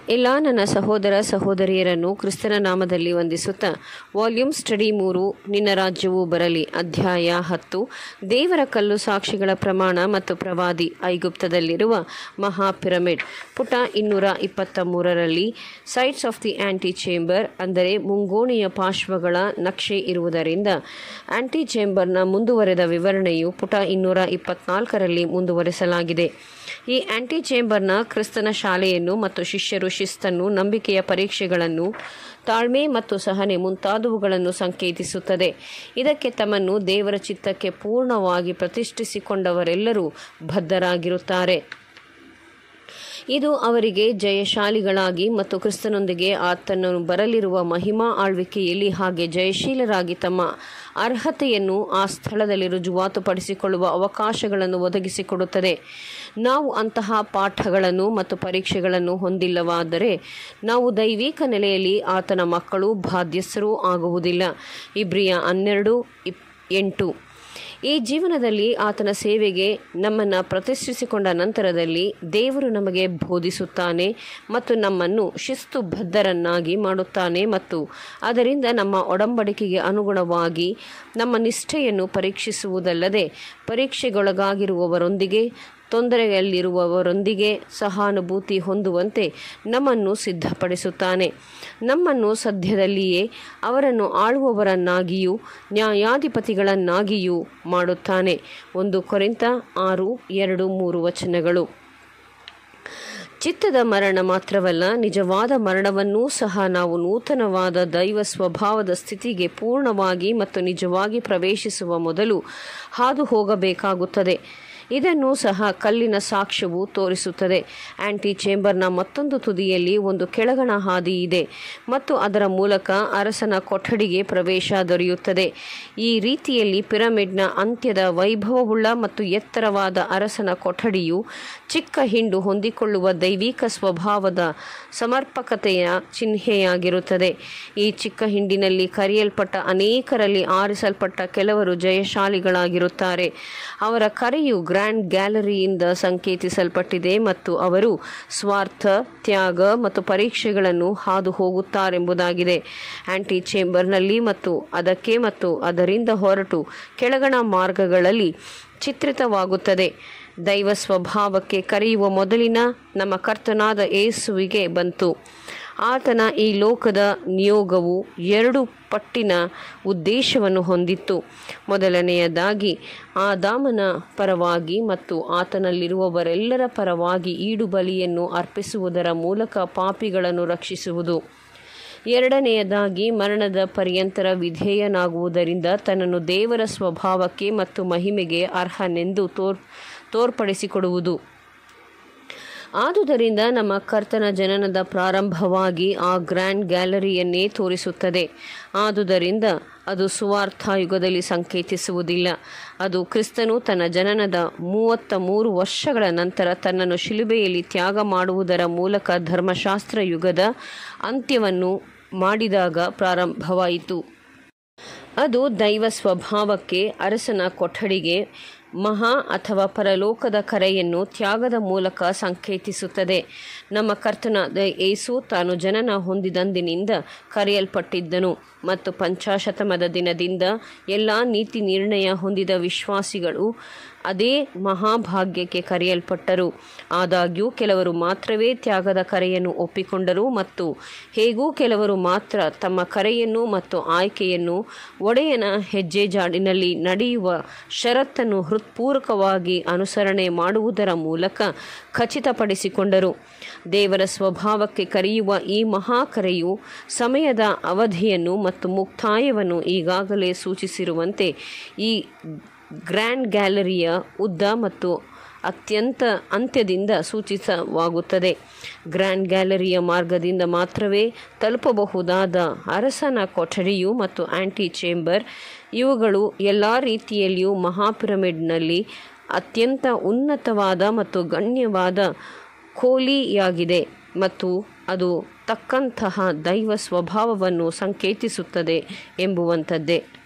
ಎಲ್ಲ ನನ್ನ ಸಹೋದರ ಸಹೋದರಿಯರನ್ನು ಕ್ರಿಸ್ತನ ನಾಮದಲ್ಲಿ ವಂದಿಸುತ್ತಾ ವಾಲ್ಯೂಮ್ ಸ್ಟಡಿ ಮೂರು ನಿನ್ನ ರಾಜ್ಯವು ಬರಲಿ ಅಧ್ಯಾಯ ಹತ್ತು ದೇವರ ಕಲ್ಲು ಸಾಕ್ಷಿಗಳ ಪ್ರಮಾಣ ಮತ್ತು ಪ್ರವಾದಿ ಐಗುಪ್ತದಲ್ಲಿರುವ ಮಹಾ ಪಿರಮಿಡ್ ಪುಟ ಇನ್ನೂರ ಇಪ್ಪತ್ತ ಮೂರರಲ್ಲಿ sides of the antechamber ಅಂದರೆ ಮುಂಗೋಣಿಯ ಪಾರ್ಶ್ವಗಳ ನಕ್ಷೆ ಇರುವುದರಿಂದ ಆಂಟಿ ಚೇಂಬರ್ನ ಮುಂದುವರೆದ ವಿವರಣೆಯು ಪುಟ ಇನ್ನೂರ ಇಪ್ಪತ್ನಾಲ್ಕರಲ್ಲಿ ಮುಂದುವರೆಸಲಾಗಿದೆ ಈ ಆಂಟಿ ಚೇಂಬರ್ನ ಕ್ರಿಸ್ತನ ಶಾಲೆಯನ್ನು ಮತ್ತು ಶಿಷ್ಯರು ಶಿಸ್ತನ್ನು ನಂಬಿಕೆಯ ಪರೀಕ್ಷೆಗಳನ್ನು ತಾಳ್ಮೆ ಮತ್ತು ಸಹನೆ ಮುಂತಾದವುಗಳನ್ನು ಸಂಕೇತಿಸುತ್ತದೆ ಇದಕ್ಕೆ ತಮ್ಮನ್ನು ದೇವರ ಚಿತ್ತಕ್ಕೆ ಪೂರ್ಣವಾಗಿ ಪ್ರತಿಷ್ಠಿಸಿಕೊಂಡವರೆಲ್ಲರೂ ಬದ್ಧರಾಗಿರುತ್ತಾರೆ ಇದು ಅವರಿಗೆ ಜಯಶಾಲಿಗಳಾಗಿ ಮತ್ತು ಕ್ರಿಸ್ತನೊಂದಿಗೆ ಆತನು ಬರಲಿರುವ ಮಹಿಮಾ ಆಳ್ವಿಕೆಯಲ್ಲಿ ಹಾಗೆ ಜಯಶೀಲರಾಗಿ ತಮ್ಮ ಅರ್ಹತೆಯನ್ನು ಆ ಸ್ಥಳದಲ್ಲಿ ರುಜುವಾತುಪಡಿಸಿಕೊಳ್ಳುವ ಅವಕಾಶಗಳನ್ನು ಒದಗಿಸಿಕೊಡುತ್ತದೆ ನಾವು ಅಂತಹ ಪಾಠಗಳನ್ನು ಮತ್ತು ಪರೀಕ್ಷೆಗಳನ್ನು ಹೊಂದಿಲ್ಲವಾದರೆ ನಾವು ದೈವಿಕ ನೆಲೆಯಲ್ಲಿ ಆತನ ಮಕ್ಕಳು ಬಾಧ್ಯಸ್ಥರೂ ಆಗುವುದಿಲ್ಲ ಇಬ್ರಿಯ ಹನ್ನೆರಡು ಇಪ್ ಎಂಟು ಈ ಜೀವನದಲ್ಲಿ ಆತನ ಸೇವೆಗೆ ನಮ್ಮನ್ನು ಪ್ರತಿಷ್ಠಿಸಿಕೊಂಡ ನಂತರದಲ್ಲಿ ದೇವರು ನಮಗೆ ಬೋಧಿಸುತ್ತಾನೆ ಮತ್ತು ನಮ್ಮನ್ನು ಶಿಸ್ತುಬದ್ಧರನ್ನಾಗಿ ಮಾಡುತ್ತಾನೆ ಮತ್ತು ಅದರಿಂದ ನಮ್ಮ ಒಡಂಬಡಿಕೆಗೆ ಅನುಗುಣವಾಗಿ ನಮ್ಮ ನಿಷ್ಠೆಯನ್ನು ಪರೀಕ್ಷಿಸುವುದಲ್ಲದೆ ಪರೀಕ್ಷೆಗೊಳಗಾಗಿರುವವರೊಂದಿಗೆ ತೊಂದರೆಯಲ್ಲಿರುವವರೊಂದಿಗೆ ಸಹಾನುಭೂತಿ ಹೊಂದುವಂತೆ ನಮ್ಮನ್ನು ಸಿದ್ಧಪಡಿಸುತ್ತಾನೆ ನಮ್ಮನ್ನು ಸದ್ಯದಲ್ಲಿಯೇ ಅವರನ್ನು ಆಳುವವರನ್ನಾಗಿಯೂ ನ್ಯಾಯಾಧಿಪತಿಗಳನ್ನಾಗಿಯೂ ಮಾಡುತ್ತಾನೆ ಒಂದು ಕೊರಿಂತ ಆರು ಎರಡು ಮೂರು ವಚನಗಳು ಚಿತ್ತದ ಮರಣ ಮಾತ್ರವಲ್ಲ ನಿಜವಾದ ಮರಣವನ್ನೂ ಸಹ ನಾವು ನೂತನವಾದ ದೈವ ಸ್ವಭಾವದ ಸ್ಥಿತಿಗೆ ಪೂರ್ಣವಾಗಿ ಮತ್ತು ನಿಜವಾಗಿ ಪ್ರವೇಶಿಸುವ ಮೊದಲು ಹಾದು ಹೋಗಬೇಕಾಗುತ್ತದೆ ಇದನ್ನು ಸಹ ಕಲ್ಲಿನ ಸಾಕ್ಷ್ಯವು ತೋರಿಸುತ್ತದೆ ಆಂಟಿ ಚೇಂಬರ್ನ ಮತ್ತೊಂದು ತುದಿಯಲ್ಲಿ ಒಂದು ಕೆಳಗಣ ಹಾದಿ ಇದೆ ಮತ್ತು ಅದರ ಮೂಲಕ ಅರಸನ ಕೊಠಡಿಗೆ ಪ್ರವೇಶ ದೊರೆಯುತ್ತದೆ ಈ ರೀತಿಯಲ್ಲಿ ಪಿರಮಿಡ್ನ ಅಂತ್ಯದ ವೈಭವವುಳ್ಳ ಮತ್ತು ಎತ್ತರವಾದ ಅರಸನ ಕೊಠಡಿಯು ಚಿಕ್ಕ ಹಿಂಡು ಹೊಂದಿಕೊಳ್ಳುವ ದೈವಿಕ ಸ್ವಭಾವದ ಸಮರ್ಪಕತೆಯ ಚಿಹ್ನೆಯಾಗಿರುತ್ತದೆ ಈ ಚಿಕ್ಕ ಹಿಂಡಿನಲ್ಲಿ ಕರೆಯಲ್ಪಟ್ಟ ಅನೇಕರಲ್ಲಿ ಆರಿಸಲ್ಪಟ್ಟ ಕೆಲವರು ಜಯಶಾಲಿಗಳಾಗಿರುತ್ತಾರೆ ಅವರ ಕರೆಯು ಗ್ರ್ಯಾಂಡ್ ಗ್ಯಾಲರಿಯಿಂದ ಸಂಕೇತಿಸಲ್ಪಟ್ಟಿದೆ ಮತ್ತು ಅವರು ಸ್ವಾರ್ಥ ತ್ಯಾಗ ಮತ್ತು ಪರೀಕ್ಷೆಗಳನ್ನು ಹಾದು ಹೋಗುತ್ತಾರೆಂಬುದಾಗಿದೆ ಆಂಟಿ ಚೇಂಬರ್ನಲ್ಲಿ ಮತ್ತು ಅದಕ್ಕೆ ಮತ್ತು ಅದರಿಂದ ಹೊರಟು ಕೆಳಗಣ ಮಾರ್ಗಗಳಲ್ಲಿ ಚಿತ್ರಿತವಾಗುತ್ತದೆ ದೈವ ಸ್ವಭಾವಕ್ಕೆ ಕರೆಯುವ ಮೊದಲಿನ ನಮ್ಮ ಕರ್ತನಾದ ಏಸುವಿಗೆ ಬಂತು ಆತನ ಈ ಲೋಕದ ನಿಯೋಗವು ಎರಡು ಪಟ್ಟಿನ ಉದ್ದೇಶವನ್ನು ಹೊಂದಿತ್ತು ಮೊದಲನೆಯದಾಗಿ ಆದಾಮನ ಪರವಾಗಿ ಮತ್ತು ಆತನಲ್ಲಿರುವವರೆಲ್ಲರ ಪರವಾಗಿ ಈಡು ಬಲಿಯನ್ನು ಅರ್ಪಿಸುವುದರ ಮೂಲಕ ಪಾಪಿಗಳನ್ನು ರಕ್ಷಿಸುವುದು ಎರಡನೆಯದಾಗಿ ಮರಣದ ಪರ್ಯಂತರ ವಿಧೇಯನಾಗುವುದರಿಂದ ತನ್ನನ್ನು ದೇವರ ಸ್ವಭಾವಕ್ಕೆ ಮತ್ತು ಮಹಿಮೆಗೆ ಅರ್ಹನೆಂದು ತೋರ್ ತೋರ್ಪಡಿಸಿಕೊಡುವುದು ಆದುದರಿಂದ ನಮ್ಮ ಕರ್ತನ ಜನನದ ಪ್ರಾರಂಭವಾಗಿ ಆ ಗ್ರ್ಯಾಂಡ್ ಗ್ಯಾಲರಿಯನ್ನೇ ತೋರಿಸುತ್ತದೆ ಆದುದರಿಂದ ಅದು ಸುವಾರ್ಥ ಯುಗದಲ್ಲಿ ಸಂಕೇತಿಸುವುದಿಲ್ಲ ಅದು ಕ್ರಿಸ್ತನು ತನ್ನ ಜನನದ ಮೂವತ್ತ ಮೂರು ವರ್ಷಗಳ ನಂತರ ತನ್ನನ್ನು ಶಿಲುಬೆಯಲ್ಲಿ ತ್ಯಾಗ ಮಾಡುವುದರ ಮೂಲಕ ಧರ್ಮಶಾಸ್ತ್ರ ಯುಗದ ಅಂತ್ಯವನ್ನು ಮಾಡಿದಾಗ ಪ್ರಾರಂಭವಾಯಿತು ಅದು ದೈವ ಸ್ವಭಾವಕ್ಕೆ ಅರಸನ ಕೊಠಡಿಗೆ ಮಹಾ ಅಥವಾ ಪರಲೋಕದ ಕರೆಯನ್ನು ತ್ಯಾಗದ ಮೂಲಕ ಸಂಕೇತಿಸುತ್ತದೆ ನಮ್ಮ ಕರ್ತನಾದ ಏಸು ತಾನು ಜನನ ಹೊಂದಿದಂದಿನಿಂದ ಕರೆಯಲ್ಪಟ್ಟಿದ್ದನು ಮತ್ತು ಪಂಚಾಶತಮದ ದಿನದಿಂದ ಎಲ್ಲ ನೀತಿ ನಿರ್ಣಯ ಹೊಂದಿದ ವಿಶ್ವಾಸಿಗಳು ಅದೇ ಮಹಾಭಾಗ್ಯಕ್ಕೆ ಕರೆಯಲ್ಪಟ್ಟರು ಆದಾಗ್ಯೂ ಕೆಲವರು ಮಾತ್ರವೇ ತ್ಯಾಗದ ಕರೆಯನ್ನು ಒಪ್ಪಿಕೊಂಡರು ಮತ್ತು ಹೇಗೂ ಕೆಲವರು ಮಾತ್ರ ತಮ್ಮ ಕರೆಯನ್ನು ಮತ್ತು ಆಯ್ಕೆಯನ್ನು ಒಡೆಯನ ಹೆಜ್ಜೆ ಜಾಡಿನಲ್ಲಿ ನಡೆಯುವ ಷರತ್ತನ್ನು ಹೃತ್ಪೂರ್ವಕವಾಗಿ ಅನುಸರಣೆ ಮಾಡುವುದರ ಮೂಲಕ ಖಚಿತಪಡಿಸಿಕೊಂಡರು ದೇವರ ಸ್ವಭಾವಕ್ಕೆ ಕರೆಯುವ ಈ ಮಹಾಕರೆಯು ಸಮಯದ ಅವಧಿಯನ್ನು ಮತ್ತು ಮುಕ್ತಾಯವನ್ನು ಈಗಾಗಲೇ ಸೂಚಿಸಿರುವಂತೆ ಈ ಗ್ರ್ಯಾಂಡ್ ಗ್ಯಾಲರಿಯ ಉದ್ದ ಮತ್ತು ಅತ್ಯಂತ ಅಂತ್ಯದಿಂದ ಸೂಚಿತವಾಗುತ್ತದೆ ಗ್ರ್ಯಾಂಡ್ ಗ್ಯಾಲರಿಯ ಮಾರ್ಗದಿಂದ ಮಾತ್ರವೇ ತಲುಪಬಹುದಾದ ಅರಸನ ಕೊಠಡಿಯು ಮತ್ತು ಆಂಟಿ ಚೇಂಬರ್ ಇವುಗಳು ಎಲ್ಲ ರೀತಿಯಲ್ಲಿಯೂ ಮಹಾಪಿರಮಿಡ್ನಲ್ಲಿ ಅತ್ಯಂತ ಉನ್ನತವಾದ ಮತ್ತು ಗಣ್ಯವಾದ ಖೋಲಿಯಾಗಿದೆ ಮತ್ತು ಅದು ತಕ್ಕಂತಹ ದೈವ ಸ್ವಭಾವವನ್ನು ಸಂಕೇತಿಸುತ್ತದೆ ಎಂಬುವಂಥದ್ದೇ